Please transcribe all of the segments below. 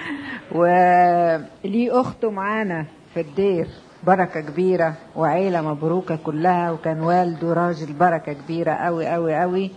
وليه اخته معانا في الدير بركة كبيرة وعيلة مبروكة كلها وكان والده راجل بركة كبيرة قوي قوي قوي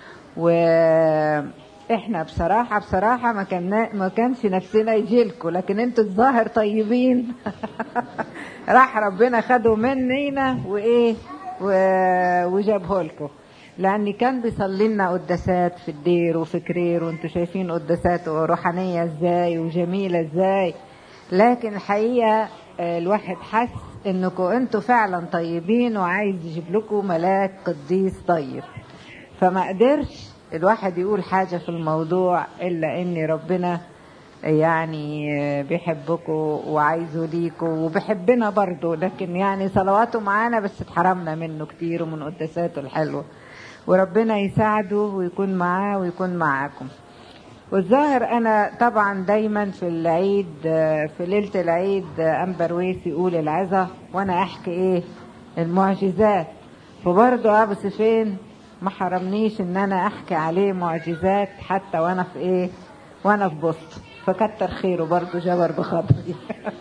واحنا بصراحة بصراحة ما كان ما كانش نفسنا يجيلكوا لكن انتوا الظاهر طيبين راح ربنا خده مننا وايه و- وجابه لكم لان كان بيصلي لنا قداسات في الدير وفي كرير وانتوا شايفين قداسات روحانيه ازاي وجميله ازاي لكن الحقيقه آه، الواحد حس انكم انتوا فعلا طيبين وعايز يجيب لكم ملاك قديس طيب فما قدرش الواحد يقول حاجه في الموضوع الا ان ربنا يعني بيحبكم وعايزه ليكم وبيحبنا برضه لكن يعني صلواته معانا بس اتحرمنا منه كتير ومن قداساته الحلوه وربنا يساعده ويكون معاه ويكون معاكم والظاهر انا طبعا دايما في العيد في ليله العيد امبرويس يقول العظه وانا احكي ايه المعجزات وبرضه ابو سفين ما حرمنيش ان انا احكي عليه معجزات حتى وانا في ايه وانا في بوسطن فكتر خيره برضه جبر بخاطري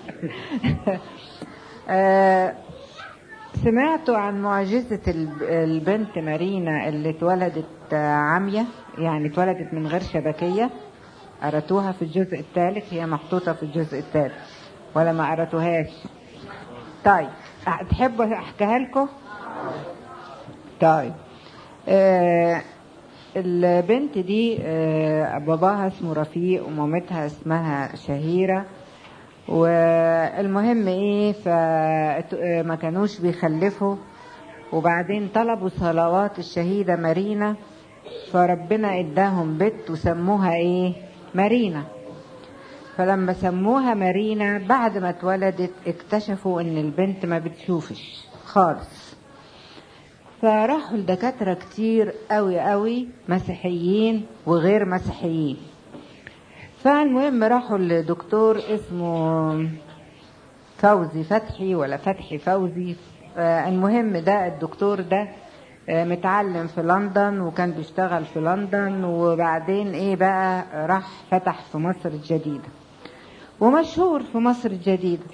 آه، سمعتوا عن معجزة الب- البنت مارينا اللي اتولدت آه، عامية يعني اتولدت من غير شبكية قرأتوها في الجزء الثالث هي محطوطة في الجزء الثالث ولا ما قرأتوهاش طيب أه، تحبوا احكيها لكم طيب آه البنت دي آه باباها اسمه رفيق ومامتها اسمها شهيرة والمهم ايه فما كانوش بيخلفوا وبعدين طلبوا صلوات الشهيدة مارينا فربنا اداهم بنت وسموها ايه مارينا فلما سموها مارينا بعد ما اتولدت اكتشفوا ان البنت ما بتشوفش خالص فراحوا لدكاترة كتير قوي قوي مسيحيين وغير مسيحيين فالمهم راحوا لدكتور اسمه فوزي فتحي ولا فتحي فوزي آه، المهم ده الدكتور ده آه، متعلم في لندن وكان بيشتغل في لندن وبعدين ايه بقى راح فتح في مصر الجديدة ومشهور في مصر الجديدة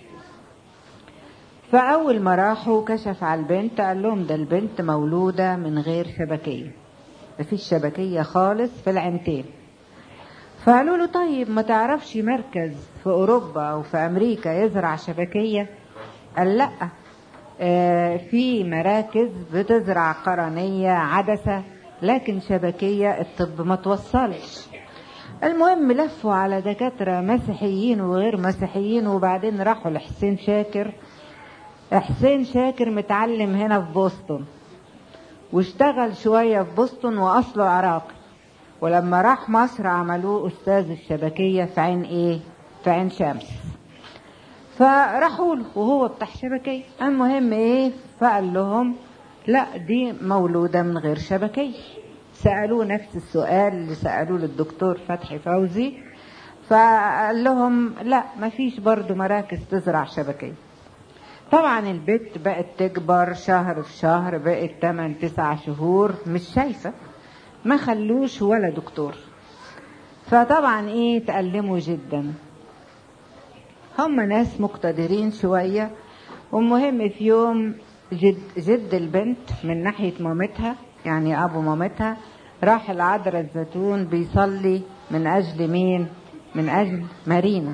فأول ما راحوا كشف على البنت قال لهم ده البنت مولودة من غير شبكية مفيش شبكية خالص في العينتين فقالوا له طيب ما تعرفش مركز في أوروبا أو في أمريكا يزرع شبكية قال لأ آه، في مراكز بتزرع قرنية عدسة لكن شبكية الطب ما توصلش المهم لفوا على دكاترة مسيحيين وغير مسيحيين وبعدين راحوا لحسين شاكر حسين شاكر متعلم هنا في بوسطن واشتغل شوية في بوسطن وأصله عراقي ولما راح مصر عملوه أستاذ الشبكية في عين إيه؟ في عين شمس فراحوا له وهو بتاع شبكية المهم إيه؟ فقال لهم لا دي مولودة من غير شبكية سألوه نفس السؤال اللي سألوه للدكتور فتحي فوزي فقال لهم لا مفيش برضو مراكز تزرع شبكية طبعا البت بقت تكبر شهر في شهر بقت 8 9 شهور مش شايفة ما خلوش ولا دكتور فطبعا ايه تألموا جدا هم ناس مقتدرين شوية والمهم في يوم جد, جد البنت من ناحية مامتها يعني أبو مامتها راح العذراء الزيتون بيصلي من أجل مين؟ من أجل مارينا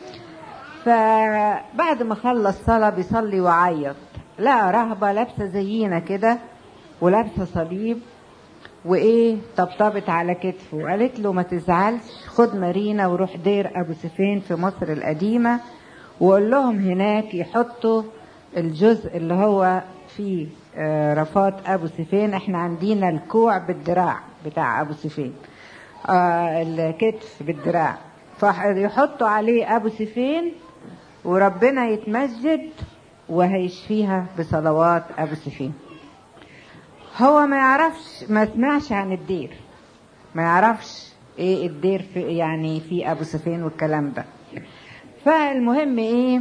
فبعد ما خلص صلاة بيصلي وعيط لقى رهبة لابسة زينا كده ولابسة صليب وايه طبطبت على كتفه وقالت له ما تزعلش خد مارينا وروح دير ابو سفين في مصر القديمه وقول لهم هناك يحطوا الجزء اللي هو فيه آه، رفات ابو سفين احنا عندنا الكوع بالدراع بتاع ابو سفين آه الكتف بالدراع فيحطوا عليه ابو سفين وربنا يتمجد وهيشفيها بصلوات ابو سفين هو ما يعرفش ما سمعش عن الدير ما يعرفش ايه الدير في يعني في ابو سفين والكلام ده فالمهم ايه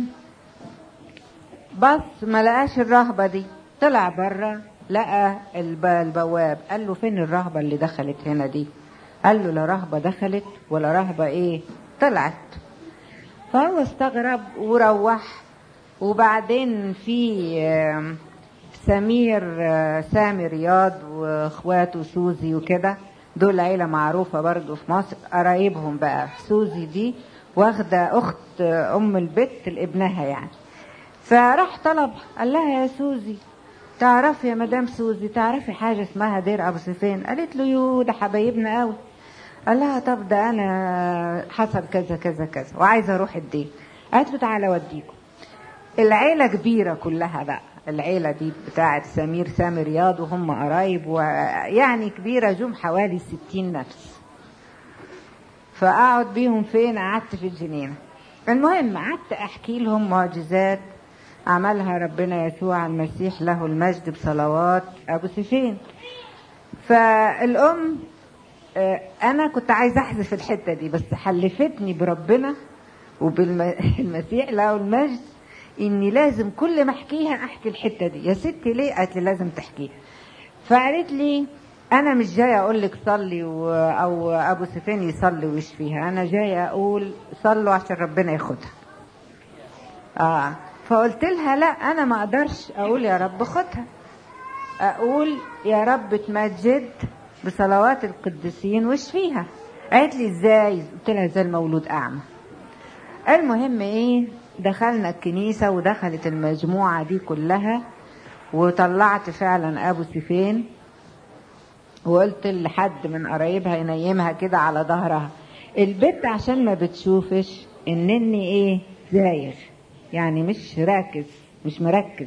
بص ما لقاش الرهبة دي طلع بره لقى الب- البواب قال له فين الرهبة اللي دخلت هنا دي قال له لا رهبة دخلت ولا رهبة ايه طلعت فهو استغرب وروح وبعدين في آم، سمير آه، سامي رياض واخواته سوزي وكده دول عيلة معروفة برضو في مصر قرايبهم بقى سوزي دي واخدة أخت آه، أم البت لابنها يعني فراح طلب قال لها يا سوزي تعرفي يا مدام سوزي تعرفي حاجة اسمها دير أبو سفين قالت له يو ده حبايبنا قوي قال لها طب ده أنا حصل كذا كذا كذا وعايزة أروح الدين قالت له تعالى أوديكم العيلة كبيرة كلها بقى العيلة دي بتاعت سمير سامي رياض وهم قرايب ويعني كبيرة جم حوالي ستين نفس فأقعد بيهم فين قعدت في الجنينة المهم قعدت أحكي لهم معجزات عملها ربنا يسوع المسيح له المجد بصلوات أبو سفين فالأم آه، أنا كنت عايزة أحذف الحتة دي بس حلفتني بربنا وبالمسيح له المجد إني لازم كل ما أحكيها أحكي الحتة دي يا ستي ليه؟ قالت لي لازم تحكيها فقالت لي أنا مش جاية أقول لك صلي و... أو أبو سفيان يصلي ويشفيها أنا جاية أقول صلوا عشان ربنا ياخدها اه فقلت لها لا انا ما اقدرش اقول يا رب خدها اقول يا رب تمجد بصلوات القديسين واشفيها قالت لي ازاي قلت لها زي المولود اعمى المهم ايه دخلنا الكنيسة ودخلت المجموعة دي كلها وطلعت فعلا ابو سيفين وقلت لحد من قرايبها ينيمها كده على ظهرها البت عشان ما بتشوفش انني ايه زايغ يعني مش راكز مش مركز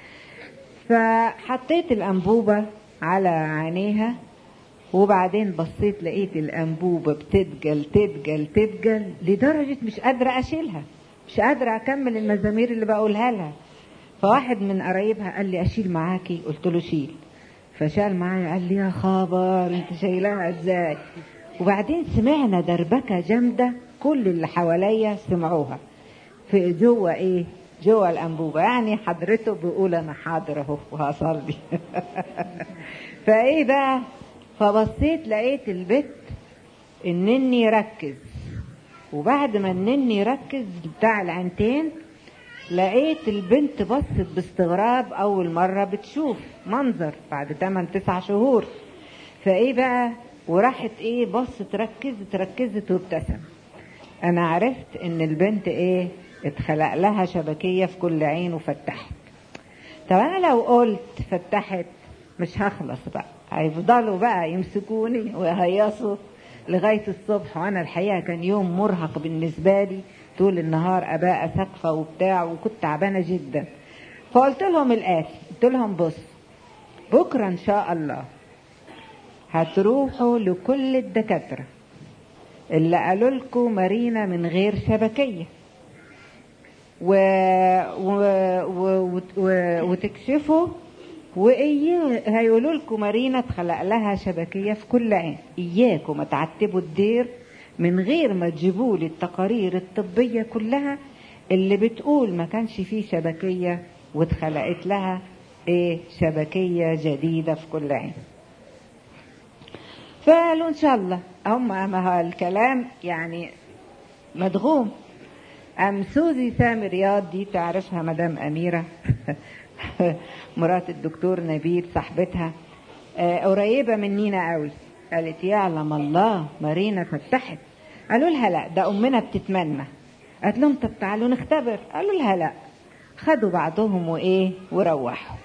فحطيت الانبوبة على عينيها وبعدين بصيت لقيت الانبوبة بتدجل تدجل تدجل لدرجة مش قادرة اشيلها مش قادرة اكمل المزامير اللي بقولها لها فواحد من قرايبها قال لي اشيل معاكي قلت له شيل فشال معايا قال لي يا خبر انت شايلاها ازاي وبعدين سمعنا دربكة جامدة كل اللي حواليا سمعوها في جوه ايه جوه الانبوبه يعني حضرته بيقول انا حاضر اهو وهصلي فايه بقى فبصيت لقيت البت النني ركز وبعد ما النني ركز بتاع العينتين لقيت البنت بصت باستغراب اول مره بتشوف منظر بعد 8 9 شهور فايه بقى وراحت ايه بصت ركزت ركزت وابتسمت انا عرفت ان البنت ايه اتخلق لها شبكية في كل عين وفتحت طب انا لو قلت فتحت مش هخلص بقى هيفضلوا بقى يمسكوني ويهيصوا لغاية الصبح وانا الحقيقة كان يوم مرهق بالنسبة لي طول النهار اباء سقفة وبتاع وكنت تعبانة جدا فقلت لهم الاتي قلت لهم بص بكرة ان شاء الله هتروحوا لكل الدكاترة اللي قالوا لكم مارينا من غير شبكية و... و... و... و... وتكشفوا وإيه هيقولوا لكم مارينا اتخلق لها شبكية في كل عين إياكم تعتبوا الدير من غير ما تجيبوا لي التقارير الطبية كلها اللي بتقول ما كانش فيه شبكية واتخلقت لها ايه شبكية جديدة في كل عين فقالوا ان شاء الله هم ما هو الكلام يعني مدغوم ام سوزي سامي رياض دي تعرفها مدام اميره مرات الدكتور نبيل صاحبتها آه، قريبه منينا قوي قالت يعلم الله مارينا فتحت قالوا لها لا ده امنا بتتمنى قالت لهم طب تعالوا نختبر قالوا لها لا خدوا بعضهم وايه وروحوا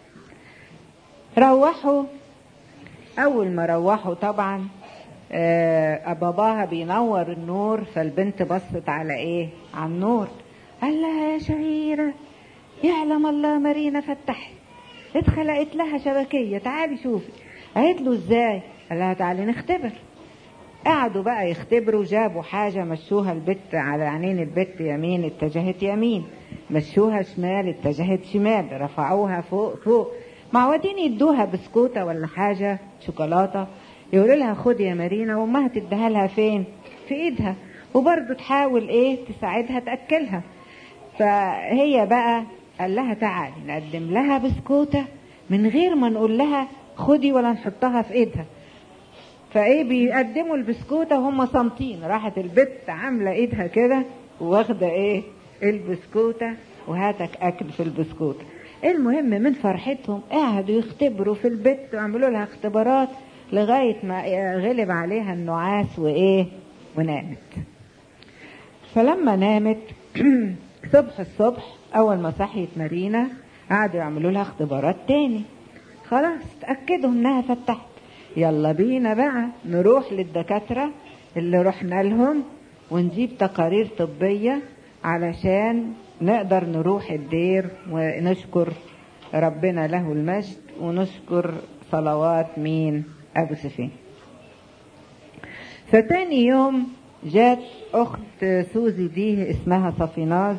روحوا اول ما روحوا طبعا آه باباها بينور النور فالبنت بصت على ايه على النور قال لها يا شهيرة يعلم الله مارينا فتحت اتخلقت لها شبكية تعالي شوفي قالت له ازاي قال لها تعالي نختبر قعدوا بقى يختبروا جابوا حاجة مشوها البت على عينين البت يمين اتجهت يمين مشوها شمال اتجهت شمال رفعوها فوق فوق معودين يدوها بسكوتة ولا حاجة شوكولاتة يقولوا لها خدي يا مارينا وامها تديها لها فين في ايدها وبرضه تحاول ايه تساعدها تاكلها فهي بقى قال لها تعالي نقدم لها بسكوتة من غير ما نقول لها خدي ولا نحطها في ايدها فايه بيقدموا البسكوتة وهم صامتين راحت البت عاملة ايدها كده واخده ايه البسكوته وهاتك اكل في البسكوته المهم من فرحتهم قعدوا يختبروا في البيت وعملوا لها اختبارات لغايه ما غلب عليها النعاس وايه ونامت فلما نامت صبح الصبح اول ما صحيت مارينا قعدوا يعملوا لها اختبارات تاني خلاص اتاكدوا انها فتحت يلا بينا بقى نروح للدكاتره اللي رحنا لهم ونجيب تقارير طبيه علشان نقدر نروح الدير ونشكر ربنا له المجد ونشكر صلوات مين ابو سفين فتاني يوم جات اخت سوزي دي اسمها صفيناز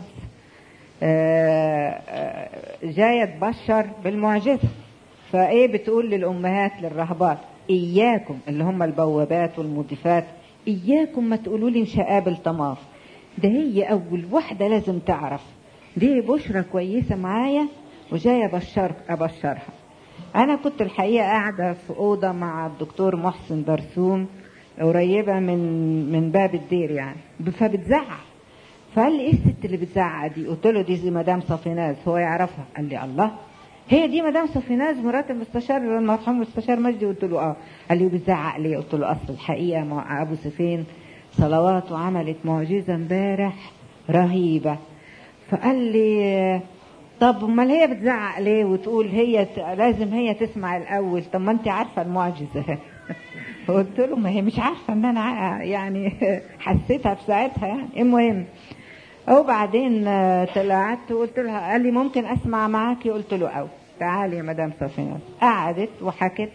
جايه تبشر بالمعجزه فايه بتقول للامهات للرهبات اياكم اللي هم البوابات والمضيفات اياكم ما تقولوا لي مش هقابل طماف ده هي اول واحده لازم تعرف دي بشرة كويسة معايا وجاية أبشر أبشرها أنا كنت الحقيقة قاعدة في أوضة مع الدكتور محسن درسوم قريبة من من باب الدير يعني فبتزعق فقال لي ايه الست اللي بتزعق دي؟ قلت له دي زي مدام صفيناز هو يعرفها قال لي الله هي دي مدام صفيناز مرات المستشار المرحوم المستشار مجدي قلت له اه قال لي وبتزعق ليه؟ قلت له اصل الحقيقه مع ابو سفين صلوات وعملت معجزه امبارح رهيبه فقال لي طب امال هي بتزعق ليه وتقول هي ت... لازم هي تسمع الاول طب ما انت عارفه المعجزه قلت له ما هي مش عارفه ان انا يعني حسيتها في ساعتها يعني المهم وبعدين طلعت وقلت لها قال لي ممكن اسمع معاكي قلت له او تعالي يا مدام صفينة قعدت وحكت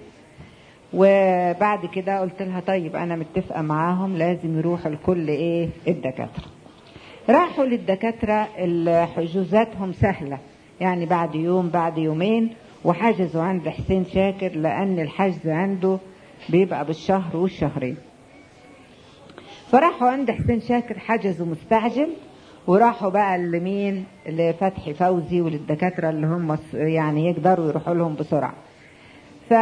وبعد كده قلت لها طيب انا متفقه معاهم لازم يروح الكل ايه الدكاتره راحوا للدكاترة اللي حجوزاتهم سهلة يعني بعد يوم بعد يومين وحجزوا عند حسين شاكر لأن الحجز عنده بيبقى بالشهر والشهرين فراحوا عند حسين شاكر حجزوا مستعجل وراحوا بقى لمين لفتحي فوزي وللدكاترة اللي هم يعني يقدروا يروحوا لهم بسرعة ف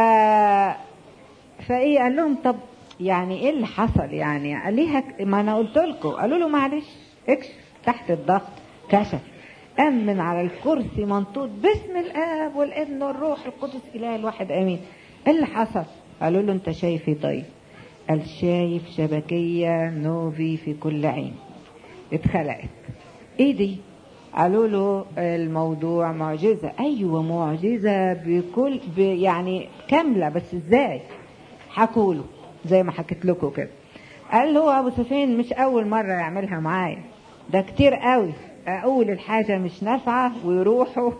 فايه قال لهم طب يعني ايه اللي حصل يعني قال ليها ما انا قلت لكم قالوا له معلش اكشف تحت الضغط كشف قام من على الكرسي منطوط باسم الاب والابن والروح القدس اله الواحد امين ايه اللي حصل قالوا له انت شايف ايه طيب قال شايف شبكيه نوفي في كل عين اتخلقت ايه دي قالوا له الموضوع معجزه ايوه معجزه بكل ب يعني كامله بس ازاي حكوا له زي ما حكيت لكم كده قال له ابو سفين مش اول مره يعملها معايا ده كتير قوي اقول الحاجه مش نافعه ويروحوا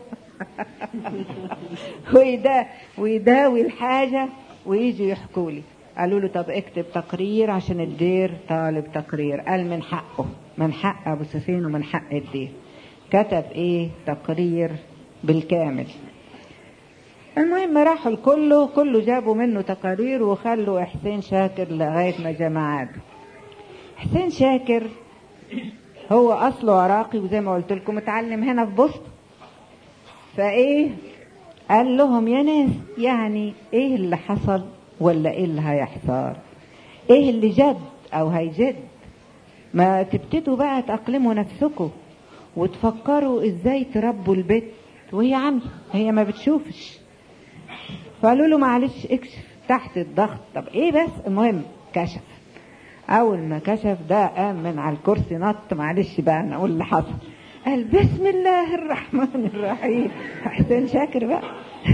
ويدا ويداوي الحاجه ويجوا يحكوا لي قالوا له طب اكتب تقرير عشان الدير طالب تقرير قال من حقه من حق ابو سفين ومن حق الدير كتب ايه تقرير بالكامل المهم راحوا الكله كله جابوا منه تقارير وخلوا حسين شاكر لغايه ما جمع حسين شاكر هو اصله عراقي وزي ما قلت لكم اتعلم هنا في بوسطن فايه قال لهم يا ناس يعني ايه اللي حصل ولا ايه اللي هيحصل ايه اللي جد او هيجد ما تبتدوا بقى تأقلموا نفسكم وتفكروا ازاي تربوا البيت وهي عمي هي ما بتشوفش فقالوا له معلش اكشف تحت الضغط طب ايه بس المهم كشف اول ما كشف ده قام من على الكرسي نط معلش بقى انا اقول اللي حصل قال بسم الله الرحمن الرحيم حسين شاكر بقى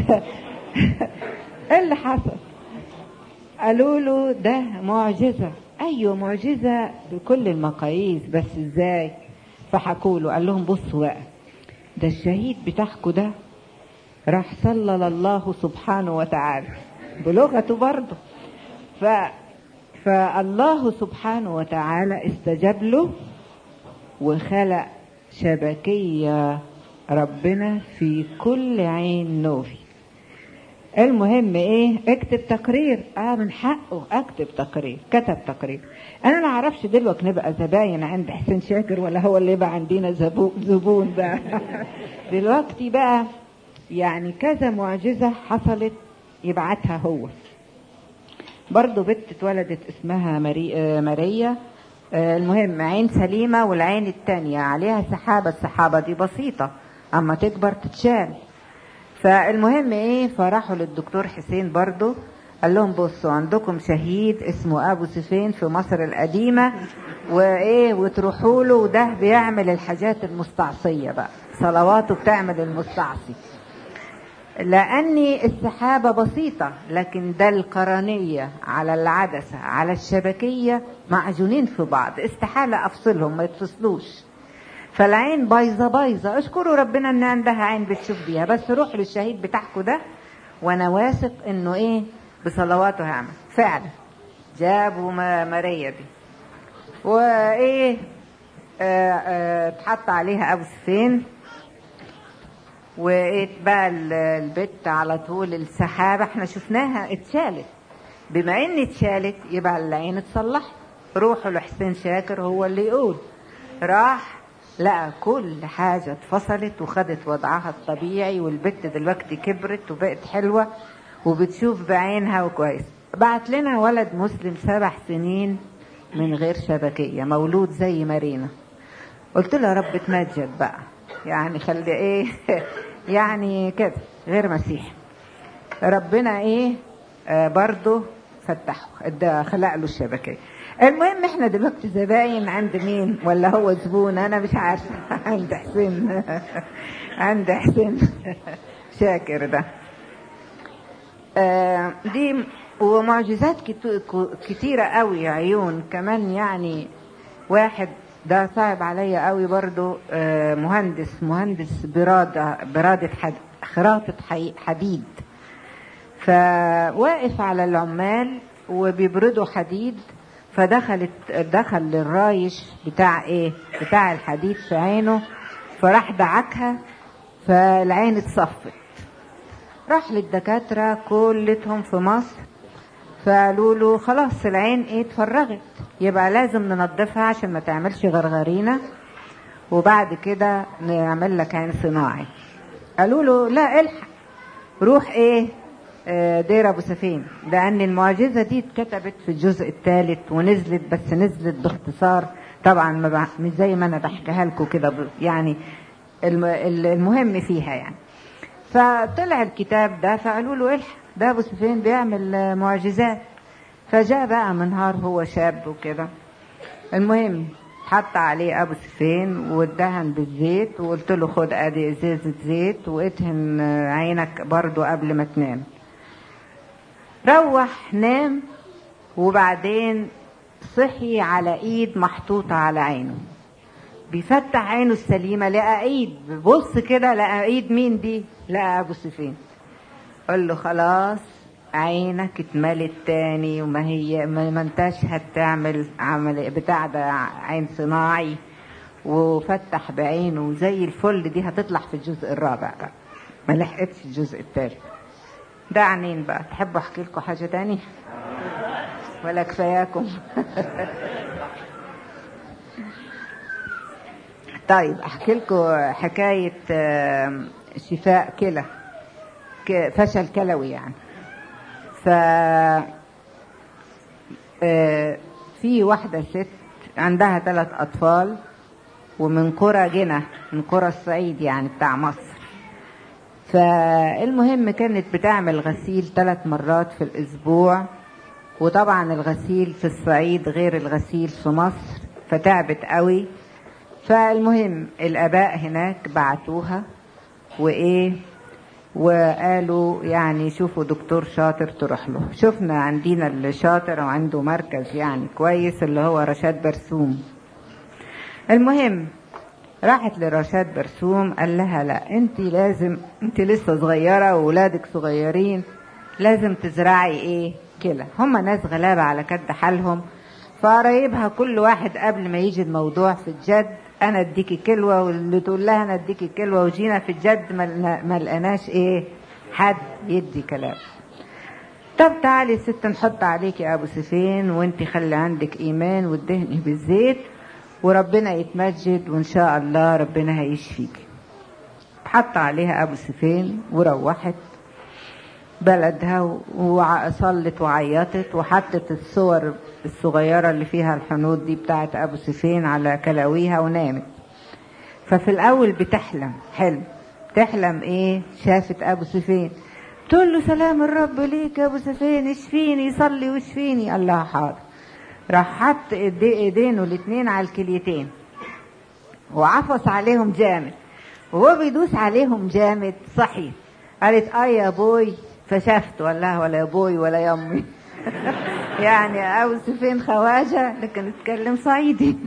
ايه اللي حصل قالوا له ده معجزة ايوه معجزة بكل المقاييس بس ازاي فحكوا له قال لهم بصوا بقى ده الشهيد بتاعكوا ده راح صلى لله سبحانه وتعالى بلغته برضه ف فالله سبحانه وتعالى استجاب له وخلق شبكية ربنا في كل عين نوفي المهم ايه اكتب تقرير اه من حقه اكتب تقرير كتب تقرير انا ما اعرفش دلوقتي نبقى زباين عند حسين شاكر ولا هو اللي يبقى عندنا زبون زبون بقى دلوقتي بقى يعني كذا معجزة حصلت يبعتها هو برضه بنت اتولدت اسمها ماري... ماريا آه، المهم عين سليمة والعين التانية عليها سحابة السحابة دي بسيطة أما تكبر تتشال فالمهم ايه فراحوا للدكتور حسين برضو قال لهم بصوا عندكم شهيد اسمه ابو سفين في مصر القديمه وايه وتروحوا له وده بيعمل الحاجات المستعصيه بقى صلواته بتعمل المستعصي لاني السحابه بسيطه لكن ده القرنيه على العدسه على الشبكيه معجونين في بعض استحاله افصلهم ما يتفصلوش فالعين بايظه بايظه اشكروا ربنا ان عندها عين بتشوف بيها بس روح للشهيد بتاعكم ده وانا واثق انه ايه بصلواته هعمل فعلا جابوا ما- ماريا دي وايه آه، آه، اتحط عليها ابو سفين واتبقى ال- البت على طول السحابه احنا شفناها اتشالت بما ان اتشالت يبقى العين اتصلحت روحوا لحسين شاكر هو اللي يقول راح لقى كل حاجة اتفصلت وخدت وضعها الطبيعي والبت دلوقتي كبرت وبقت حلوة وبتشوف بعينها وكويس بعت لنا ولد مسلم سبع سنين من غير شبكية مولود زي مارينا قلت له يا رب تمجد بقى يعني خلي ايه يعني كده غير مسيحي ربنا ايه آه برضه فتحه ادى خلق له الشبكيه المهم احنا دلوقتي زباين عند مين ولا هو زبون انا مش عارفه عند حسين عند حسين شاكر ده آه دي ومعجزات كتو- كتيرة قوي عيون كمان يعني واحد ده صعب عليا قوي برضو آه مهندس مهندس برادة برادة حد خراطة حي- حديد فواقف على العمال وبيبردوا حديد فدخلت دخل الرايش بتاع ايه بتاع الحديد في عينه فراح دعكها فالعين اتصفت راح للدكاترة كلتهم في مصر فقالوا له خلاص العين ايه اتفرغت يبقى لازم ننضفها عشان ما تعملش غرغرينة وبعد كده نعمل لك عين صناعي قالوا له لا الحق روح ايه آه، دير ابو سفين لان المعجزه دي اتكتبت في الجزء الثالث ونزلت بس نزلت باختصار طبعا ما بع- مش زي ما انا بحكيها لكم كده ب- يعني الم- ال- المهم فيها يعني فطلع الكتاب ده فقالوا له الحق ده ابو سفين بيعمل آه، معجزات فجاء بقى منهار هو شاب وكده المهم حط عليه ابو سفين وادهن بالزيت وقلت له خد ادي ازازه زيت وادهن آه، عينك برضو قبل ما تنام روح نام وبعدين صحي على ايد محطوطه على عينه بيفتح عينه السليمه لقى ايد بص كده لقى ايد مين دي لقى ابو سفين قال له خلاص عينك اتملت تاني وما هي ما ما انتش هتعمل عمل بتاع ده عين صناعي وفتح بعينه زي الفل دي هتطلع في الجزء الرابع بقى ما لحقتش الجزء الثالث ده عنين بقى تحبوا احكي لكم حاجه تاني ولا كفاياكم طيب احكي لكم حكايه آه، شفاء كلى ك- فشل كلوي يعني ف آه، في واحدة ست عندها ثلاث أطفال ومن قرى جنة من قرى الصعيد يعني بتاع مصر فالمهم كانت بتعمل غسيل ثلاث مرات في الأسبوع وطبعا الغسيل في الصعيد غير الغسيل في مصر فتعبت قوي فالمهم الآباء هناك بعتوها وإيه وقالوا يعني شوفوا دكتور شاطر تروح له شفنا عندنا الشاطر وعنده مركز يعني كويس اللي هو رشاد برسوم المهم راحت لرشاد برسوم قال لها لا انت لازم انت لسه صغيرة وولادك صغيرين لازم تزرعي ايه كلى هم ناس غلابة على كد حالهم فقرايبها كل واحد قبل ما يجي الموضوع في الجد انا اديكي كلوة واللي تقول لها انا اديكي كلوة وجينا في الجد ما لنا- ما لقناش ايه حد يدي كلام طب تعالي يا ست نحط عليك يا ابو سفين وانت خلي عندك ايمان وادهني بالزيت وربنا يتمجد وان شاء الله ربنا هيشفيك حط عليها ابو سفين وروحت بلدها وصلت وعيطت وحطت الصور الصغيرة اللي فيها الحنوط دي بتاعت أبو سفين على كلاويها ونامت ففي الأول بتحلم حلم تحلم إيه شافت أبو سفين تقول له سلام الرب ليك يا أبو سفين اشفيني صلي واشفيني الله حاضر راح حط إيدي- ايدينه الاتنين على الكليتين وعفص عليهم جامد وهو بيدوس عليهم جامد صحي قالت اه يا بوي فشفت والله ولا يا بوي ولا يا امي يعني ابو سفين خواجه لكن اتكلم صعيدي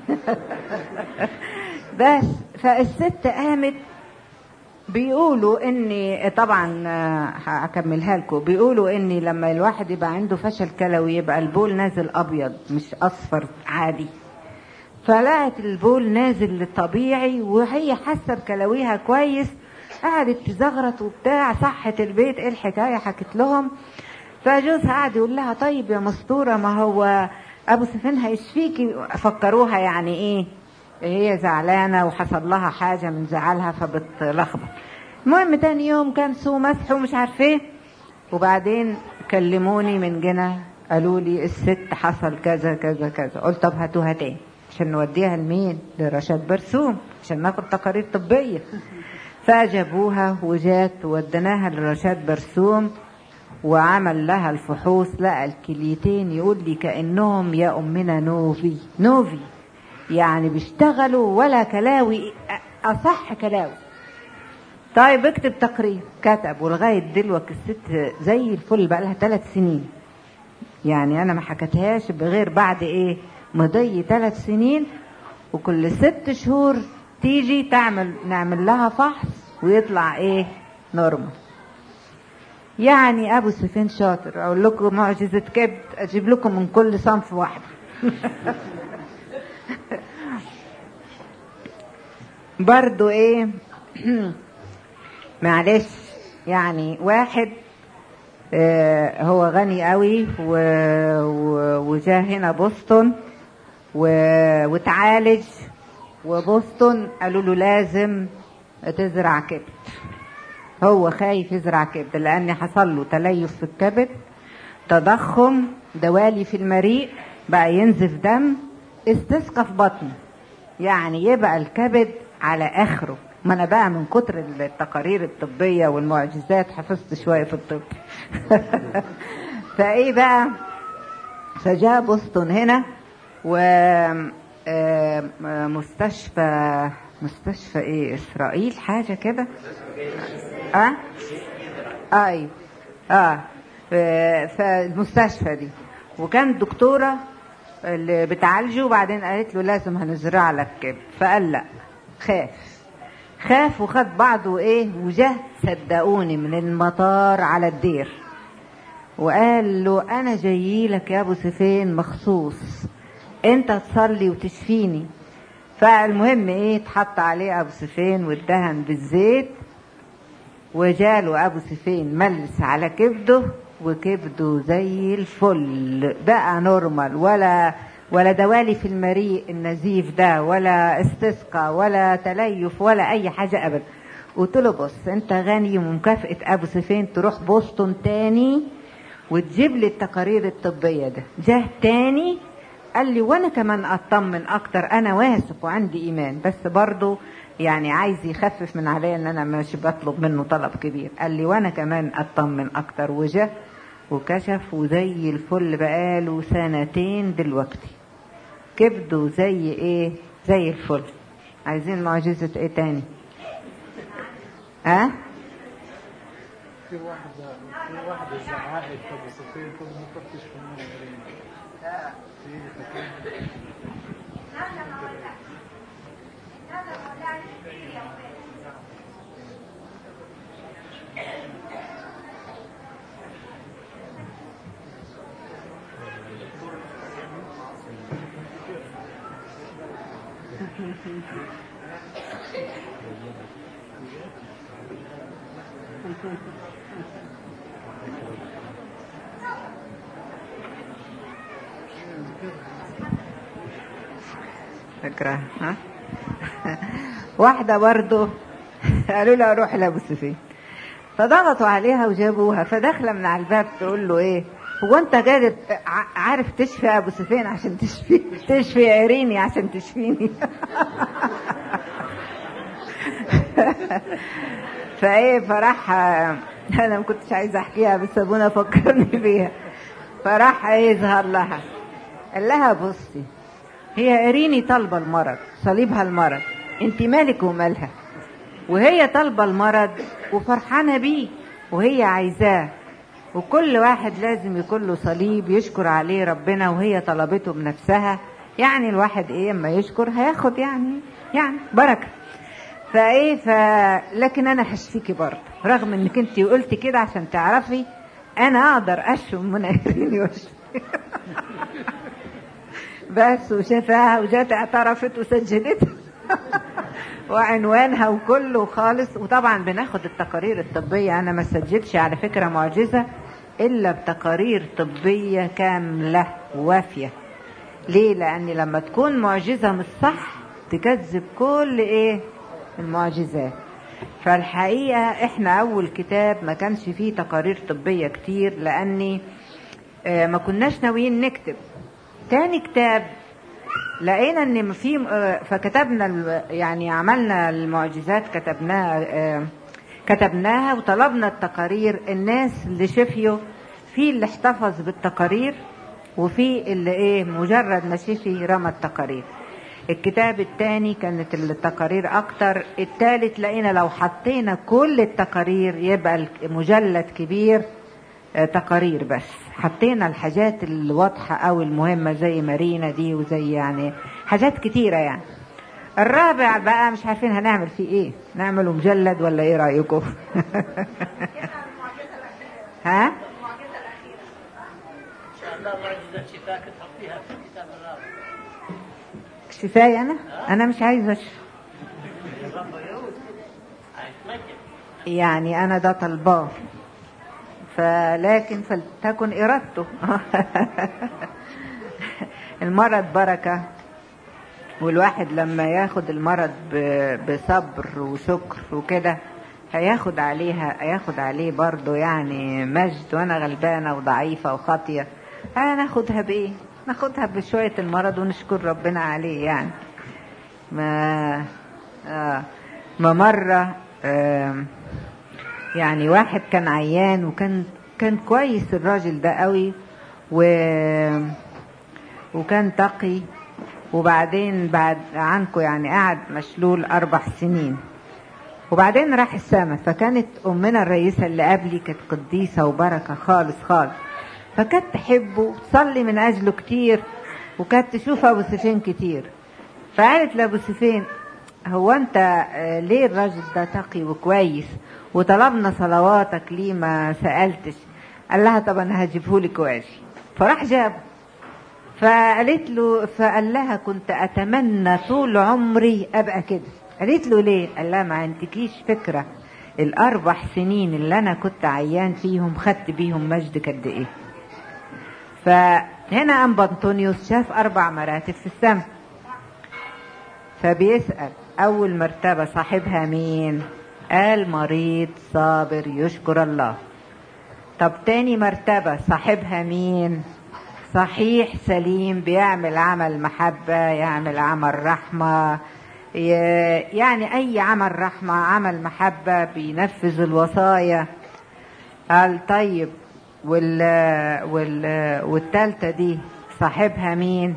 بس فالست قامت بيقولوا اني طبعا آه، هكملها لكم بيقولوا اني لما الواحد يبقى عنده فشل كلوي يبقى البول نازل ابيض مش اصفر عادي فلقت البول نازل طبيعي وهي حاسه بكلاويها كويس قعدت تزغرط وبتاع صحت البيت ايه الحكايه حكت لهم فجوزها قعد يقول لها طيب يا مستوره ما هو ابو سفين هيشفيكي فكروها يعني ايه هي زعلانه وحصل لها حاجه من زعلها فبتلخبط المهم تاني يوم كان سو مسح ومش عارف ايه وبعدين كلموني من جنة قالوا لي الست حصل كذا كذا كذا قلت طب هاتوها تاني عشان نوديها لمين لرشاد برسوم عشان ناخد تقارير طبية فجابوها وجات ودناها لرشاد برسوم وعمل لها الفحوص لقى الكليتين يقول لي كأنهم يا أمنا نوفي نوفي يعني بيشتغلوا ولا كلاوي أصح كلاوي طيب اكتب تقرير كتب ولغايه دلوقتي الست زي الفل بقى لها ثلاث سنين يعني انا ما حكتهاش بغير بعد ايه مضي ثلاث سنين وكل ست شهور تيجي تعمل نعمل لها فحص ويطلع ايه نورمال يعني ابو سفين شاطر اقول لكم معجزه كبد اجيب لكم من كل صنف واحده برضو ايه معلش يعني واحد آه، هو غني قوي و... و... وجاه هنا بوسطن و... وتعالج وبوسطن قالوا له لازم تزرع كبد هو خايف يزرع كبد لان حصل له تليف في الكبد تضخم دوالي في المريء بقى ينزف دم استسقى في بطنه يعني يبقى الكبد على اخره ما انا بقى من كتر التقارير الطبيه والمعجزات حفظت شويه في الطب فايه بقى فجاء بوسطن هنا و آه، مستشفى مستشفى ايه اسرائيل حاجه كده اه ايوه اه ف- فالمستشفى دي وكان دكتوره اللي بتعالجه وبعدين قالت له لازم هنزرع لك كبد فقال لا خاف خاف وخد بعضه ايه وجه صدقوني من المطار على الدير وقال له انا جاي لك يا ابو سفين مخصوص انت تصلي وتشفيني فالمهم ايه اتحط عليه ابو سفين واتدهن بالزيت وجاله ابو سفين ملس على كبده وكبده زي الفل بقى نورمال ولا ولا دوالي في المريء النزيف ده ولا استسقى ولا تليف ولا اي حاجه ابدا قلت له بص انت غني ومكافاه ابو سفين تروح بوسطن تاني وتجيب لي التقارير الطبيه ده جه تاني قال لي وانا كمان اطمن اكتر انا واثق وعندي ايمان بس برضه يعني عايز يخفف من عليا ان انا مش بطلب منه طلب كبير قال لي وانا كمان اطمن اكتر وجه وكشف وزي الفل بقاله سنتين دلوقتي كبده زي ايه زي الفل عايزين معجزة ايه تاني ها أه؟ في واحدة في واحدة زعقت أبو سفيان كل ما تفتش في المنورين في فكان فكرة ها واحدة برضو قالوا لها روح لأبو سفين فضغطوا عليها وجابوها فداخله من على الباب تقول له ايه هو انت قادر ع- عارف تشفي ابو سفيان عشان تشفي تشفي عيريني عشان تشفيني فايه فراح انا ما كنتش عايزه احكيها بس ابونا فكرني بيها فراح يظهر لها قال لها بصي هي اريني طالبه المرض صليبها المرض انت مالك ومالها وهي طالبه المرض وفرحانه بيه وهي عايزاه وكل واحد لازم يكون له صليب يشكر عليه ربنا وهي طلبته بنفسها يعني الواحد ايه اما يشكر هياخد يعني يعني بركه فايه ف لكن انا هشفيكي برضه رغم انك انت قلتي كده عشان تعرفي انا اقدر اشفي من عيني واشفي بس وشافها وجات اعترفت وسجلت وعنوانها وكله خالص وطبعا بناخد التقارير الطبية أنا ما سجلتش على فكرة معجزة إلا بتقارير طبية كاملة وافية ليه؟ لأن لما تكون معجزة مش صح تكذب كل إيه؟ المعجزات فالحقيقة إحنا أول كتاب ما كانش فيه تقارير طبية كتير لأني آه، ما كناش ناويين نكتب تاني كتاب لقينا ان في آه، فكتبنا ال- يعني عملنا المعجزات كتبناها آه، كتبناها وطلبنا التقارير الناس اللي شفيوا في اللي احتفظ بالتقارير وفي اللي ايه مجرد ما شفي رمى التقارير الكتاب الثاني كانت التقارير اكتر الثالث لقينا لو حطينا كل التقارير يبقى المجلد كبير آه، تقارير بس حطينا الحاجات الواضحة أو المهمة زي مارينا دي وزي يعني حاجات كتيرة يعني الرابع بقى مش عارفين هنعمل فيه ايه نعمله مجلد ولا ايه رأيكم ها ان شاء الله معجزه شفاك تحطيها في الكتاب الرابع شفاي انا انا مش عايزة اشفى الرب يعود هيتمجد يعني انا ده طلباه فلكن فلتكن ارادته المرض بركه والواحد لما ياخد المرض ب- بصبر وشكر وكده هياخد عليها هياخد عليه برضه يعني مجد وانا غلبانه وضعيفه وخاطيه هناخدها بايه؟ ناخدها بشويه المرض ونشكر ربنا عليه يعني ما آه ما مره آه يعني واحد كان عيان وكان كان كويس الراجل ده قوي و وكان تقي وبعدين بعد عنكو يعني قعد مشلول أربع سنين وبعدين راح السما فكانت أمنا الرئيسة اللي قبلي كانت قديسة وبركة خالص خالص فكانت تحبه وتصلي من أجله كتير وكانت تشوف أبو سفين كتير فقالت لأبو سفين هو أنت آه، ليه الراجل ده تقي وكويس وطلبنا صلواتك ليه ما سألتش قال لها طب أنا هجيبهولك واجي فراح جابه فقالت له فقال لها كنت اتمنى طول عمري ابقى كده قالت له ليه قال لها ما عندكيش فكره الاربع سنين اللي انا كنت عيان فيهم خدت بيهم مجد قد ايه فهنا ام انطونيوس شاف اربع مراتب في السماء فبيسال اول مرتبه صاحبها مين قال مريض صابر يشكر الله طب تاني مرتبة صاحبها مين صحيح سليم بيعمل عمل محبة يعمل عمل رحمة ي- يعني أي عمل رحمة عمل محبة بينفذ الوصايا قال طيب وال وال والتالتة دي صاحبها مين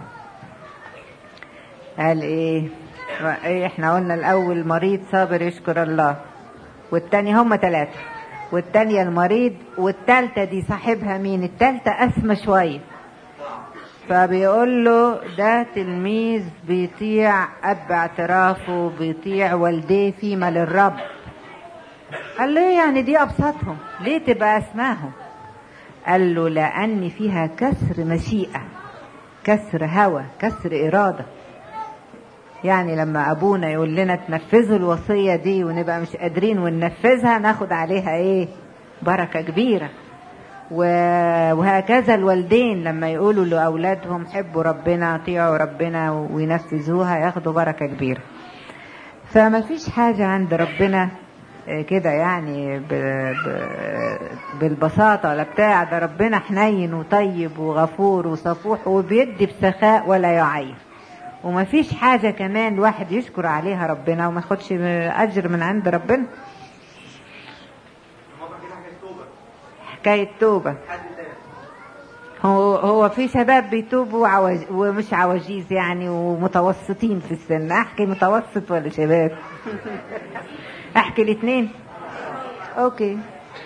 قال ايه ايه احنا قلنا الاول مريض صابر يشكر الله والتاني هم ثلاثة والتانية المريض والتالتة دي صاحبها مين التالتة اسمى شوية فبيقول له ده تلميذ بيطيع اب اعترافه بيطيع والديه فيما للرب قال له إيه يعني دي ابسطهم ليه تبقى اسماهم قال له لان فيها كسر مشيئة كسر هوى كسر اراده يعني لما ابونا يقول لنا تنفذوا الوصيه دي ونبقى مش قادرين وننفذها ناخد عليها ايه بركه كبيره و- وهكذا الوالدين لما يقولوا لاولادهم حبوا ربنا اطيعوا ربنا وينفذوها ياخدوا بركه كبيره فما فيش حاجه عند ربنا آه، كده يعني ب... ب... بالبساطة ولا بتاع ده ربنا حنين وطيب وغفور وصفوح وبيدي بسخاء ولا يعيب ومفيش حاجة كمان الواحد يشكر عليها ربنا وما ياخدش أجر من عند ربنا حكاية توبة هو هو في شباب بيتوبوا عوج ومش عواجيز يعني ومتوسطين في السن احكي متوسط ولا شباب احكي الاثنين اوكي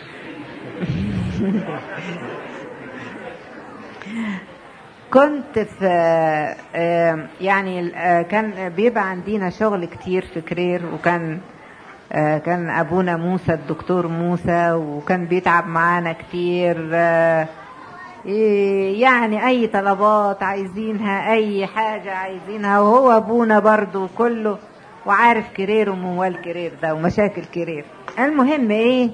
كنت في آه، يعني آه، كان بيبقى عندنا شغل كتير في كرير وكان آه، كان ابونا موسى الدكتور موسى وكان بيتعب معانا كتير آه، إيه يعني اي طلبات عايزينها اي حاجة عايزينها وهو ابونا برضو كله وعارف كرير وموال كرير ده ومشاكل كرير المهم ايه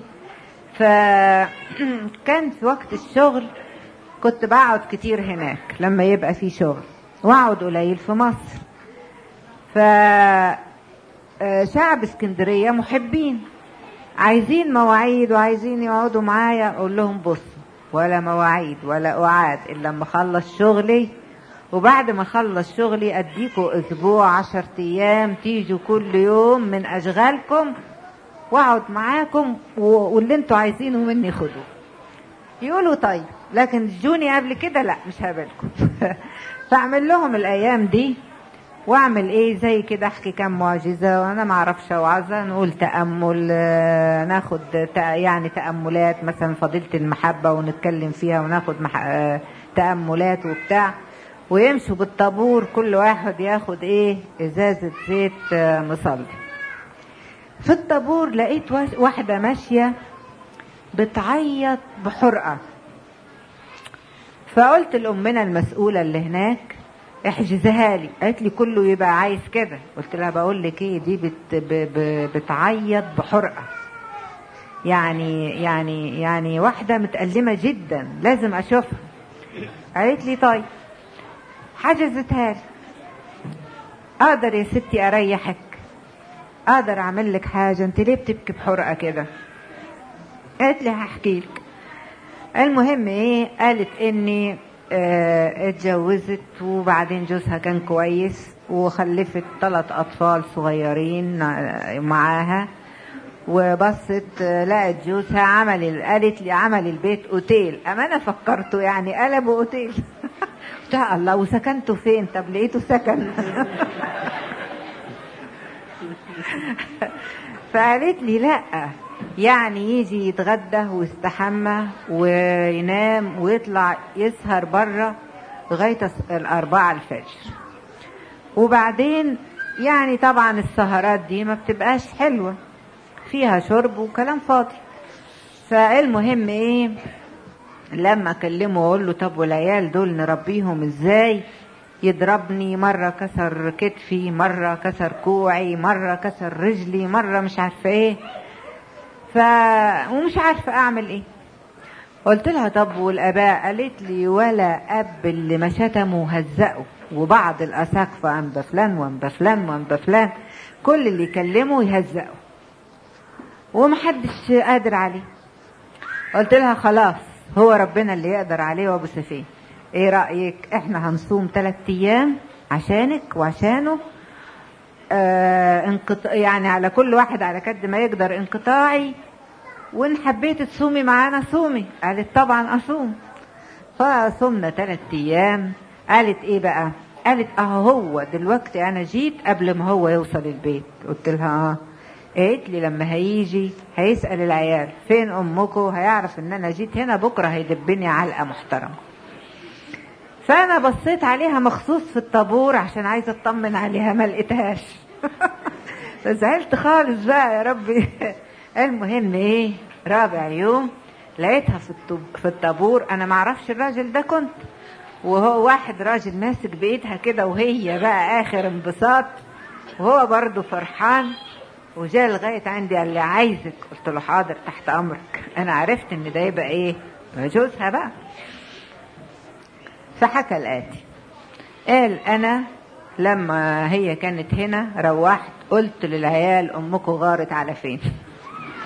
فكان في وقت الشغل كنت بقعد كتير هناك لما يبقى في شغل واقعد قليل في مصر ف آه، شعب اسكندرية محبين عايزين مواعيد وعايزين يقعدوا معايا اقول لهم بصوا ولا مواعيد ولا اعاد الا لما اخلص شغلي وبعد ما اخلص شغلي اديكوا اسبوع عشر ايام تيجوا كل يوم من اشغالكم واقعد معاكم و- واللي انتوا عايزينه مني خدوه يقولوا طيب لكن جوني قبل كده لا مش هقابلكم فاعمل لهم الايام دي واعمل ايه زي كده احكي كام معجزه وانا ما اعرفش اوعظه نقول تامل آه، ناخد تأ- يعني تاملات مثلا فضيله المحبه ونتكلم فيها وناخد مح... آه، تاملات وبتاع ويمشوا بالطابور كل واحد ياخد ايه ازازه زيت آه، مصلي في الطابور لقيت واش- واحده ماشيه بتعيط بحرقه فقلت لأمنا المسؤولة اللي هناك احجزها لي قالت لي كله يبقى عايز كده قلت لها بقول لك ايه دي بت ب ب بتعيط بحرقة يعني يعني يعني واحدة متألمة جدا لازم أشوفها قالت لي طيب حجزتها لي أقدر يا ستي أريحك أقدر أعمل لك حاجة أنت ليه بتبكي بحرقة كده قالت لي هحكي لك المهم ايه قالت اني اه اتجوزت وبعدين جوزها كان كويس وخلفت ثلاث اطفال صغيرين آه، معاها وبصت آه، لقت جوزها عمل ال- قالت لي عمل البيت اوتيل اما انا فكرته يعني قلبه اوتيل قلت لها الله وسكنته فين طب لقيته سكن فقالت لي لا يعني يجي يتغدى ويستحمى وينام ويطلع يسهر بره لغاية الس- الأربعة الفجر وبعدين يعني طبعا السهرات دي ما بتبقاش حلوة فيها شرب وكلام فاضي فالمهم ايه لما اكلمه واقول له طب والعيال دول نربيهم ازاي يضربني مرة كسر كتفي مرة كسر كوعي مرة كسر رجلي مرة مش عارفة ايه ف ومش عارفة اعمل ايه قلت لها طب والاباء قالت لي ولا اب اللي ما شتمه وهزقه وبعض الاساقفه ام فلان وام فلان وام فلان كل اللي يكلمه يهزقه ومحدش قادر عليه قلت لها خلاص هو ربنا اللي يقدر عليه وابو سفين ايه رايك احنا هنصوم ثلاث ايام عشانك وعشانه آه انقط... يعني على كل واحد على قد ما يقدر انقطاعي وان حبيت تصومي معانا صومي قالت طبعا اصوم فصمنا ثلاث ايام قالت ايه بقى قالت اه هو دلوقتي انا جيت قبل ما هو يوصل البيت قلت لها اه قالت لي لما هيجي هيسأل العيال فين امكم هيعرف ان انا جيت هنا بكره هيدبني علقه محترمه فانا بصيت عليها مخصوص في الطابور عشان عايزه اطمن عليها ما لقيتهاش فزعلت خالص بقى يا ربي المهم ايه رابع يوم لقيتها في الطب- في الطابور انا ما اعرفش الراجل ده كنت وهو واحد راجل ماسك بايدها كده وهي بقى اخر انبساط وهو برضه فرحان وجاء لغايه عندي قال لي عايزك قلت له حاضر تحت امرك انا عرفت ان ده يبقى ايه جوزها بقى فحكى الآتي قال أنا لما هي كانت هنا روحت قلت للعيال أمكم غارت على فين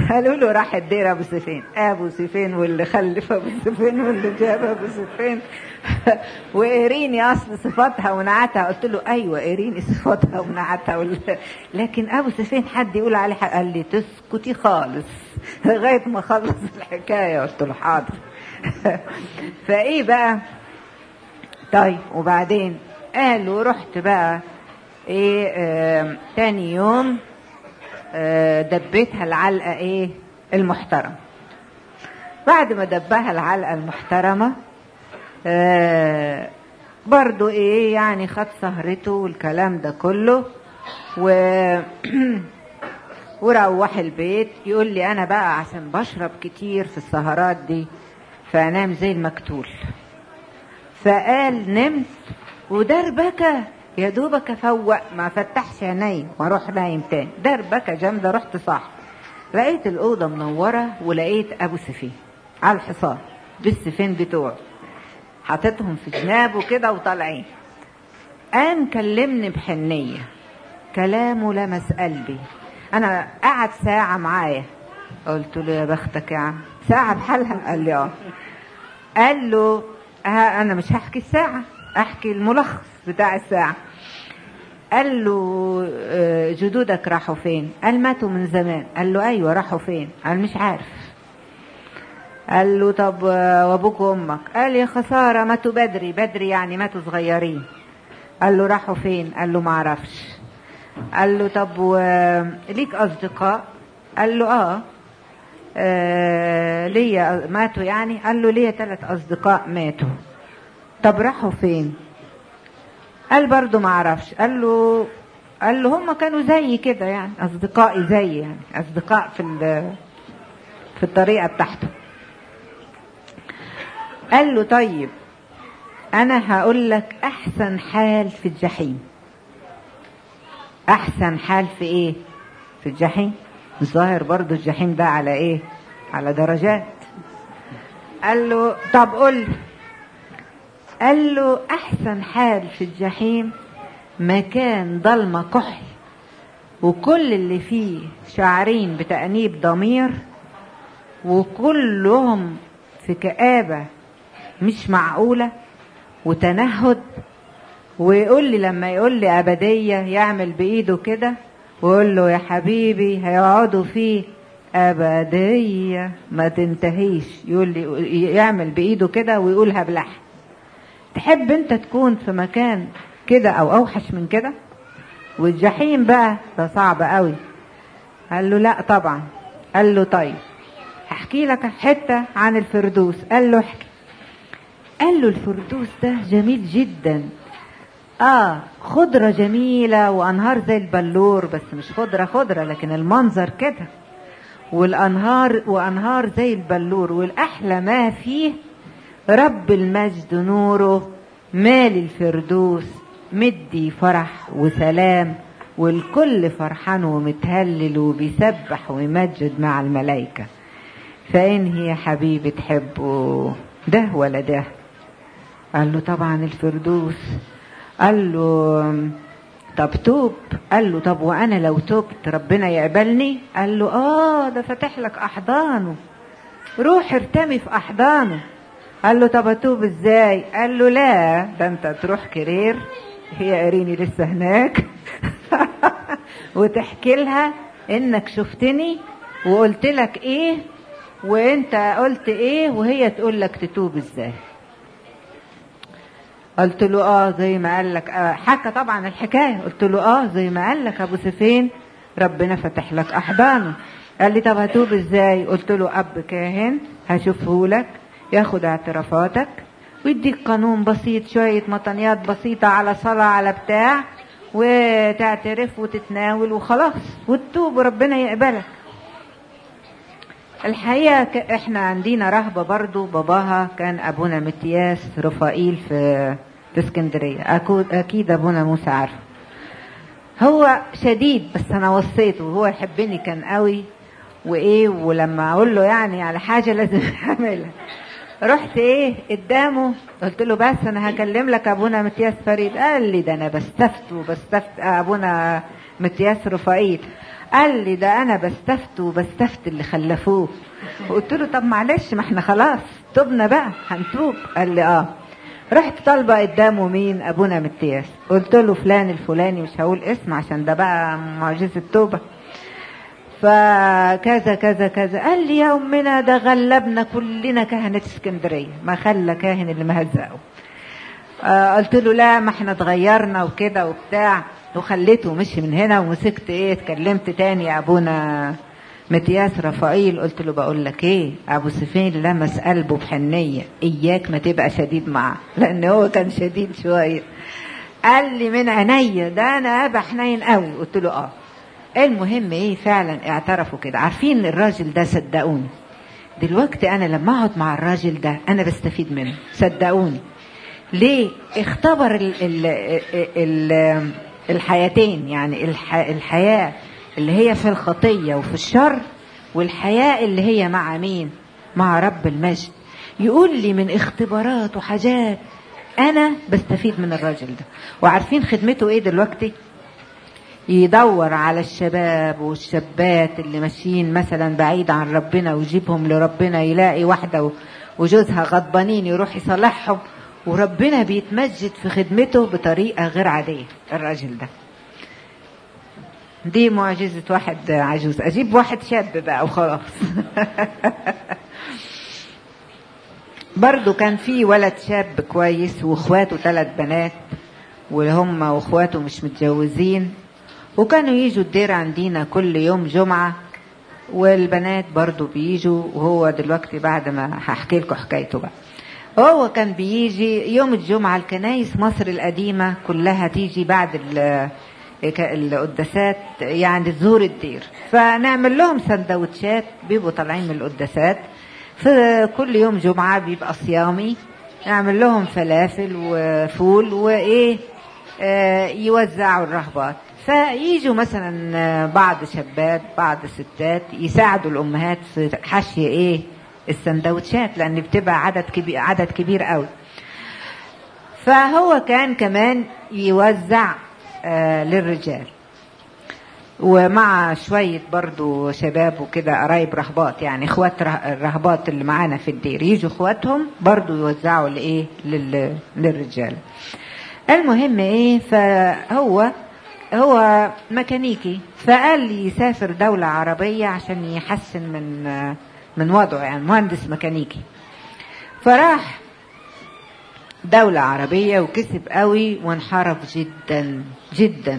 قالوا له راح الدير ابو سفين ابو سفين واللي خلف ابو سفين واللي جاب ابو سفين وايريني اصل صفاتها ونعتها قلت له ايوه ايريني صفاتها ونعتها وال- لكن ابو سفين حد يقول عليه حق. قال لي تسكتي خالص لغايه ما اخلص الحكايه قلت له حاضر فايه بقى طيب وبعدين قالوا رحت بقى ايه آه تاني يوم آه دبيتها العلقه ايه المحترمه بعد ما دبها العلقه المحترمه آه برضو ايه يعني خد سهرته والكلام ده كله و وروح البيت يقول لي انا بقى عشان بشرب كتير في السهرات دي فانام زي المكتول فقال نمت ودربكة يا دوبك افوق ما فتحش عيني واروح نايم تاني دربكة جامدة رحت صح لقيت الأوضة منورة ولقيت أبو سفين على الحصان بالسفين بتوعه حاططهم في جنابه كده وطالعين قام كلمني بحنية كلامه لمس قلبي أنا قعد ساعة معايا قلت له يا بختك يا عم ساعة بحالها قال لي اه قال له ها انا مش هحكي الساعة احكي الملخص بتاع الساعة قال له آه، جدودك راحوا فين قال ماتوا من زمان قال له ايوه راحوا فين قال مش عارف قال له طب آه، وابوك وامك قال يا خسارة ماتوا بدري بدري يعني ماتوا صغيرين قال له راحوا فين قال له ما اعرفش قال له طب و- ليك اصدقاء قال له اه آه، ليا ماتوا يعني قال له ليا ثلاث اصدقاء ماتوا طب راحوا فين قال برضو ما اعرفش قال له قال له هم كانوا زي كده يعني اصدقائي زي يعني اصدقاء في ال- في الطريقه بتاعته قال له طيب انا هقول لك احسن حال في الجحيم احسن حال في ايه في الجحيم الظاهر برضو الجحيم ده على ايه على درجات قال له طب قول لي. قال له احسن حال في الجحيم مكان ضلمه كحل وكل اللي فيه شعرين بتأنيب ضمير وكلهم في كآبة مش معقولة وتنهد ويقول لي لما يقول لي أبدية يعمل بإيده كده ويقول له يا حبيبي هيقعدوا فيه أبدية ما تنتهيش يقول لي يعمل بإيده كده ويقولها بلحن تحب انت تكون في مكان كده او اوحش من كده والجحيم بقى ده صعب قوي قال له لا طبعا قال له طيب هحكي لك حتة عن الفردوس قال له احكي قال له الفردوس ده جميل جدا اه خضرة جميلة وانهار زي البلور بس مش خضرة خضرة لكن المنظر كده والانهار وانهار زي البلور والاحلى ما فيه رب المجد نوره مال الفردوس مدي فرح وسلام والكل فرحان ومتهلل وبيسبح ويمجد مع الملائكة فإن هي حبيبي تحبه ده ولا ده قال له طبعا الفردوس قال له طب توب قال له طب وانا لو تبت ربنا يقبلني قال له اه ده فاتح لك احضانه روح ارتمي في احضانه قال له طب اتوب ازاي قال له لا ده انت تروح كرير هي قريني لسه هناك وتحكي لها انك شفتني وقلت لك ايه وانت قلت ايه وهي تقول لك تتوب ازاي قلت له اه زي ما قال لك آه حكى طبعا الحكايه قلت له اه زي ما قال لك ابو سفين ربنا فتح لك احضانه قال لي طب هتوب ازاي قلت له اب كاهن هشوفه لك ياخد اعترافاتك ويديك قانون بسيط شوية مطنيات بسيطة على صلاة على بتاع وتعترف وتتناول وخلاص وتتوب وربنا يقبلك الحقيقة ك- احنا عندنا رهبة برضو باباها كان ابونا متياس رفائيل في في اسكندرية أكو- اكيد ابونا موسى عارفه هو شديد بس انا وصيته وهو يحبني كان قوي وايه ولما اقول له يعني على حاجه لازم اعملها رحت ايه قدامه قلت له بس انا هكلم لك ابونا متياس فريد قال لي ده انا بستفت وبستفت ابونا متياس رفائيل قال لي ده انا بستفت وبستفت اللي خلفوه قلت له طب معلش ما احنا خلاص تبنا بقى هنتوب قال لي اه رحت طالبه قدامه مين ابونا متياس قلت له فلان الفلاني مش هقول اسم عشان ده بقى معجزه توبه فكذا كذا كذا قال لي يا امنا ده غلبنا كلنا كهنه اسكندريه ما خلى كاهن اللي مهزقه آه قلت له لا ما احنا اتغيرنا وكده وبتاع وخليته مشي من هنا ومسكت ايه اتكلمت تاني يا ابونا متياس رفائيل قلت له بقول لك ايه ابو سفين لمس قلبه بحنيه اياك ما تبقى شديد معاه لان هو كان شديد شويه قال لي من عينيا ده انا ابا حنين قوي قلت له اه المهم ايه فعلا اعترفوا كده عارفين الراجل ده صدقوني دلوقتي انا لما اقعد مع الراجل ده انا بستفيد منه صدقوني ليه اختبر ال ال ال الحياتين يعني الح الحياة اللي هي في الخطية وفي الشر والحياة اللي هي مع مين مع رب المجد يقول لي من اختبارات وحاجات انا بستفيد من الراجل ده وعارفين خدمته ايه دلوقتي يدور على الشباب والشابات اللي ماشيين مثلا بعيد عن ربنا ويجيبهم لربنا يلاقي واحدة وجوزها غضبانين يروح يصالحهم وربنا بيتمجد في خدمته بطريقة غير عادية الراجل ده دي معجزة واحد عجوز أجيب واحد شاب بقى وخلاص برضو كان في ولد شاب كويس واخواته ثلاث بنات وهم واخواته مش متجوزين وكانوا يجوا الدير عندنا كل يوم جمعة والبنات برضو بيجوا وهو دلوقتي بعد ما هحكي لكم حكايته بقى هو كان بيجي يوم الجمعة الكنايس مصر القديمة كلها تيجي بعد القداسات يعني تزور الدير فنعمل لهم سندوتشات بيبقوا طالعين من القداسات في كل يوم جمعة بيبقى صيامي نعمل لهم فلافل وفول وإيه آه يوزعوا الرهبات فيجوا مثلا بعض شباب بعض ستات يساعدوا الأمهات في حشي إيه السندوتشات لان بتبقى عدد كبير عدد كبير قوي فهو كان كمان يوزع آه للرجال ومع شوية برضو شباب وكده قرايب رهبات يعني اخوات الرهبات اللي معانا في الدير يجوا اخواتهم برضو يوزعوا لايه لل... للرجال المهم ايه فهو هو ميكانيكي فقال لي يسافر دولة عربية عشان يحسن من آه من وضعه يعني مهندس ميكانيكي فراح دولة عربية وكسب قوي وانحرف جدا جدا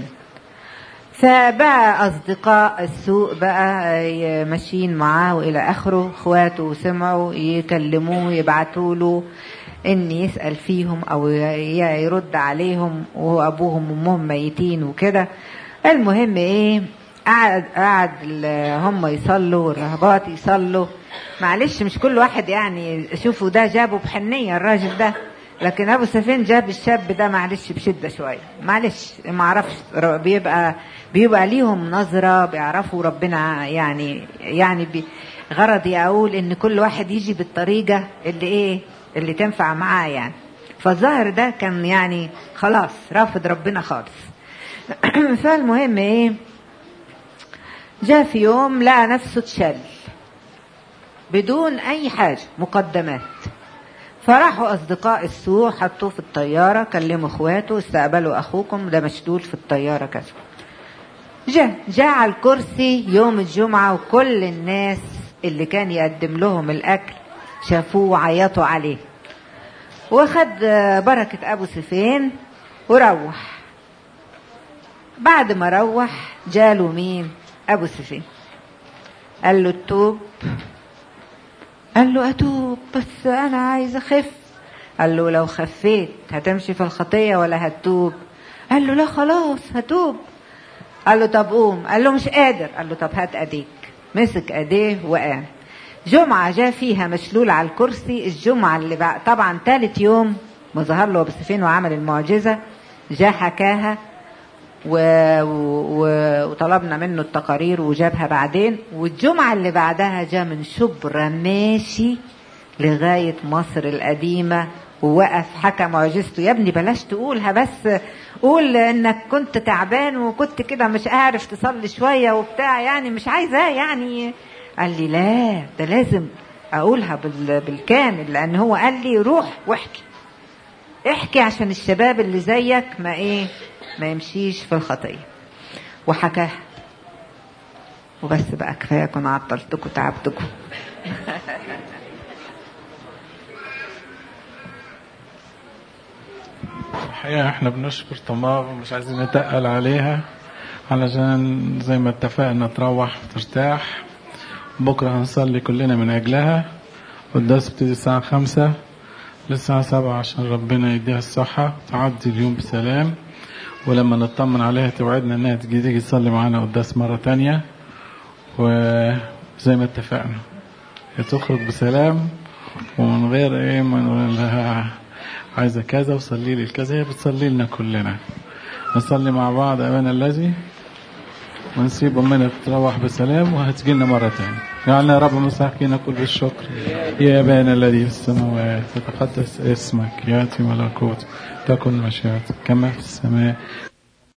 فبقى أصدقاء السوق بقى ماشيين معاه وإلى آخره إخواته سمعوا يكلموه يبعتوا له إن يسأل فيهم أو يرد عليهم وهو أبوهم وأمهم ميتين وكده المهم إيه قعد قعد هم يصلوا والرهبات يصلوا معلش مش كل واحد يعني شوفوا ده جابه بحنيه الراجل ده لكن ابو سفين جاب الشاب ده معلش بشده شويه معلش ما اعرفش بيبقى بيبقى ليهم نظره بيعرفوا ربنا يعني يعني بي غرضي اقول ان كل واحد يجي بالطريقه اللي ايه اللي تنفع معاه يعني فالظاهر ده كان يعني خلاص رافض ربنا خالص فالمهم ايه جاء في يوم لقى نفسه اتشل بدون اي حاجة مقدمات فراحوا اصدقاء السوق حطوه في الطيارة كلموا اخواته استقبلوا اخوكم ده مشدود في الطيارة كذا جاء جاء على الكرسي يوم الجمعة وكل الناس اللي كان يقدم لهم الاكل شافوه وعيطوا عليه واخد بركة ابو سفين وروح بعد ما روح جاله مين ابو سفين قال له التوب قال له اتوب بس انا عايز اخف قال له لو خفيت هتمشي في الخطيه ولا هتوب قال له لا خلاص هتوب قال له طب قوم قال له مش قادر قال له طب هات ايديك مسك ايديه وقام جمعة جاء فيها مشلول على الكرسي الجمعة اللي بقى طبعا ثالث يوم ما ظهر له بسفين وعمل المعجزة جاء حكاها و... و... وطلبنا منه التقارير وجابها بعدين والجمعة اللي بعدها جاء من شبرا ماشي لغاية مصر القديمة ووقف حكى معجزته يا ابني بلاش تقولها بس قول انك كنت تعبان وكنت كده مش عارف تصلي شويه وبتاع يعني مش عايزاه يعني قال لي لا ده لازم اقولها بال- بالكامل لان هو قال لي روح واحكي احكي عشان الشباب اللي زيك ما ايه ما يمشيش في الخطيه وحكاها وبس بقى كفايه كنت عطلتكم تعبتكم الحقيقة احنا بنشكر تمار ومش عايزين نتقل عليها علشان زي ما اتفقنا تروح وترتاح بكرة هنصلي كلنا من أجلها والدرس بتدي الساعة خمسة للساعة سبعة عشان ربنا يديها الصحة تعدي اليوم بسلام ولما نطمن عليها توعدنا انها تيجي تيجي تصلي معانا قداس مرة تانية وزي ما اتفقنا هي تخرج بسلام ومن غير ايه ما نقول لها عايزة كذا وصلي لي كذا هي بتصلي لنا كلنا نصلي مع بعض أبانا الذي ونسيب أمنا تروح بسلام وهتجي لنا مرة تانية جعلنا يا رب مساكين نقول بالشكر يا أبانا الذي في السماوات يتقدس اسمك يأتي ملكوت تكن مشيئتك كما في السماء